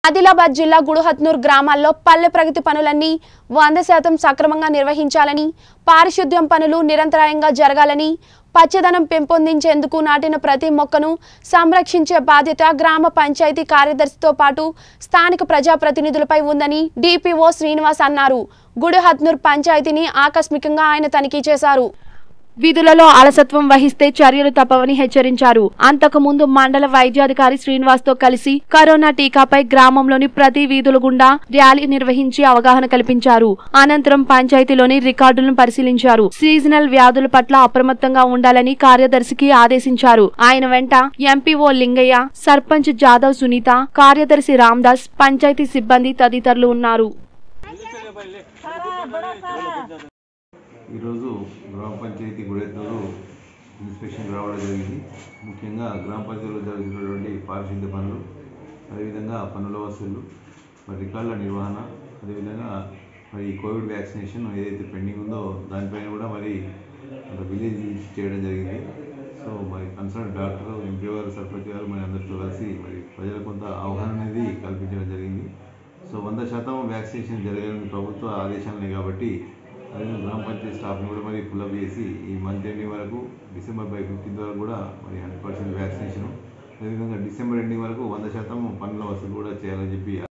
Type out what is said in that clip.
ఆదిలాబాద్ జిల్లా గుడుహత్నూర్ గ్రామాల్లో పల్లె ప్రగతి పనులన్నీ వంద శాతం సక్రమంగా నిర్వహించాలని పారిశుద్ధ్యం పనులు నిరంతరాయంగా జరగాలని పచ్చదనం పెంపొందించేందుకు నాటిన ప్రతి మొక్కను సంరక్షించే బాధ్యత గ్రామ పంచాయతీ కార్యదర్శితో పాటు స్థానిక ప్రజాప్రతినిధులపై ఉందని డిపిఓ శ్రీనివాస్ అన్నారు గుడిహత్నూర్ పంచాయతీని ఆకస్మికంగా ఆయన తనిఖీ చేశారు విధులలో అలసత్వం వహిస్తే చర్యలు తప్పవని హెచ్చరించారు అంతకుముందు మండల వైద్యాధికారి శ్రీనివాస్ తో కలిసి కరోనా టీకాపై గ్రామంలోని ప్రతి వీధుల గుండా ర్యాలీ నిర్వహించి అవగాహన కల్పించారు అనంతరం పంచాయతీలోని రికార్డులను పరిశీలించారు సీజనల్ వ్యాధుల పట్ల అప్రమత్తంగా ఉండాలని కార్యదర్శికి ఆదేశించారు ఆయన వెంట ఎంపీఓ లింగయ్య సర్పంచ్ జాదవ్ సునీత కార్యదర్శి రామ్దాస్ పంచాయతీ సిబ్బంది తదితరులు ఉన్నారు ఈరోజు గ్రామ పంచాయతీ గుడెత్తూరు ఇన్స్పెక్షన్ రావడం జరిగింది ముఖ్యంగా గ్రామ పంచాయతీలో జరుగుతున్నటువంటి పారిశుద్ధ్య పనులు అదేవిధంగా పన్నుల వసూళ్లు మరి రికార్డుల నిర్వహణ అదేవిధంగా మరి కోవిడ్ వ్యాక్సినేషన్ ఏదైతే పెండింగ్ ఉందో దానిపైన కూడా మరి ఒక విలేజ్ విజిట్ చేయడం జరిగింది సో మరి కన్సర్న్ డాక్టర్ ఎంపీ గారు సర్పంచ్ గారు మరి అందరితో కలిసి మరి ప్రజలకు కొంత అవగాహన అనేది కల్పించడం జరిగింది సో వంద శాతం వ్యాక్సినేషన్ జరగాలని ప్రభుత్వ ఆదేశాలనే కాబట్టి అదే గ్రామ పంచాయతీ స్టాఫ్ని కూడా మరి ఫుల్అప్ చేసి ఈ మంత్ ఎండింగ్ వరకు డిసెంబర్ బై ఫిఫ్టీన్త్ వరకు కూడా మరి హండ్రెడ్ పర్సెంట్ వ్యాక్సినేషన్ అదేవిధంగా డిసెంబర్ ఎండింగ్ వరకు వంద శాతం పనుల వసూలు కూడా చేయాలని చెప్పి